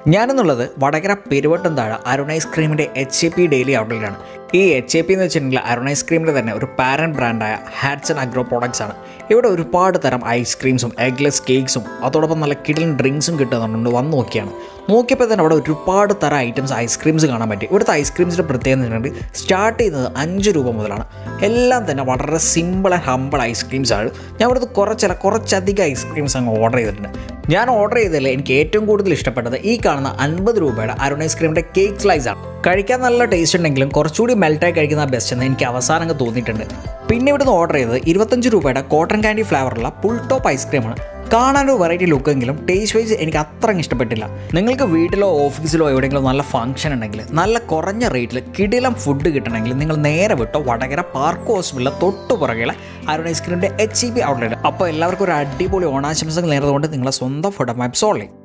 ഞാനെന്നുള്ളത് വടകര പെരുവട്ടം താഴെ അരുൺ ഐസ്ക്രീമിൻ്റെ H A P daily ഔട്ട്ലെറ്റാണ് ഈ എച്ച് എ പി എന്ന് വെച്ചിട്ടുണ്ടെങ്കിൽ അരുൺ ഐസ്ക്രീമിൻ്റെ തന്നെ ഒരു പാരൻറ്റ് ബ്രാൻഡായ ഹാറ്റ്സൺ അഗ്രോ പ്രോഡക്ട്സ് ആണ് ഇവിടെ ഒരുപാട് തരം ഐസ്ക്രീംസും എഗ്ലെസ് കേക്ക്സും അതോടൊപ്പം നല്ല കിടലൻ ഡ്രിങ്ക്സും കിട്ടുന്നുണ്ട് വന്ന് നോക്കിയാണ് നോക്കിയപ്പോൾ തന്നെ അവിടെ ഒരുപാട് തരം ഐറ്റംസ് ഐസ്ക്രീംസ് കാണാൻ പറ്റി ഇവിടുത്തെ ഐസ്ക്രീംസിൻ്റെ പ്രത്യേകത എന്ന് പറഞ്ഞിട്ടുണ്ടെങ്കിൽ സ്റ്റാർട്ട് ചെയ്യുന്നത് അഞ്ച് രൂപ മുതലാണ് എല്ലാം തന്നെ വളരെ സിമ്പിൾ ആൻഡ് ഹമ്പിൾ ഐസ്ക്രീംസ് ആണ് ഞാൻ ഇവിടുത്തെ കുറച്ചല്ല കുറച്ചധികം ഐസ്ക്രീംസ് അങ്ങ് ഓർഡർ ചെയ്തിട്ടുണ്ട് ഞാൻ ഓർഡർ ചെയ്തതിൽ എനിക്ക് ഏറ്റവും കൂടുതൽ ഇഷ്ടപ്പെട്ടത് ഈ കാണുന്ന അൻപത് രൂപയുടെ അരുൺ ഐസ്ക്രീമിൻ്റെ കേക്ക് സ്ലൈസ് ആണ് കഴിക്കാൻ നല്ല ടേസ്റ്റ് ഉണ്ടെങ്കിലും കുറച്ചുകൂടി മെൽറ്റായി കഴിക്കുന്ന ബെസ്റ്റ് എന്ന് എനിക്ക് അവസാനം അങ്ങ് തോന്നിയിട്ടുണ്ട് പിന്നെ ഇവിടുന്ന് ഓർഡർ ചെയ്തത് ഇരുപത്തഞ്ച് രൂപയുടെ കോട്ടൺ കാൻഡി ഫ്ലേവറുള്ള പുൾ ടോപ്പ് ഐസ്ക്രീമാണ് കാണാനൊരു വെറൈറ്റി ലുക്കെങ്കിലും ടേസ്റ്റ് വൈസ് എനിക്ക് അത്ര അങ്ങ് ഇഷ്ടപ്പെട്ടില്ല നിങ്ങൾക്ക് വീട്ടിലോ ഓഫീസിലോ എവിടെയെങ്കിലും നല്ല ഫംഗ്ഷൻ ഉണ്ടെങ്കിൽ നല്ല കുറഞ്ഞ റേറ്റിൽ കിടിലം ഫുഡ് കിട്ടണമെങ്കിൽ നിങ്ങൾ നേരെ വിട്ടോ വടകര പാർക്ക് ഹോസ്പിറ്റലിലെ തൊട്ടു പുറകെയുള്ള അരുൺ ഐസ്ക്രീമിൻ്റെ എച്ച് ഇ ബി ഔട്ട്ലെറ്റ് അപ്പോൾ എല്ലാവർക്കും ഒരു അടിപൊളി ഓണാശംസകൾ നേർന്നുകൊണ്ട് നിങ്ങളെ സ്വന്തം ഫുഡ് മാപ്സ് ഓൺലൈൻ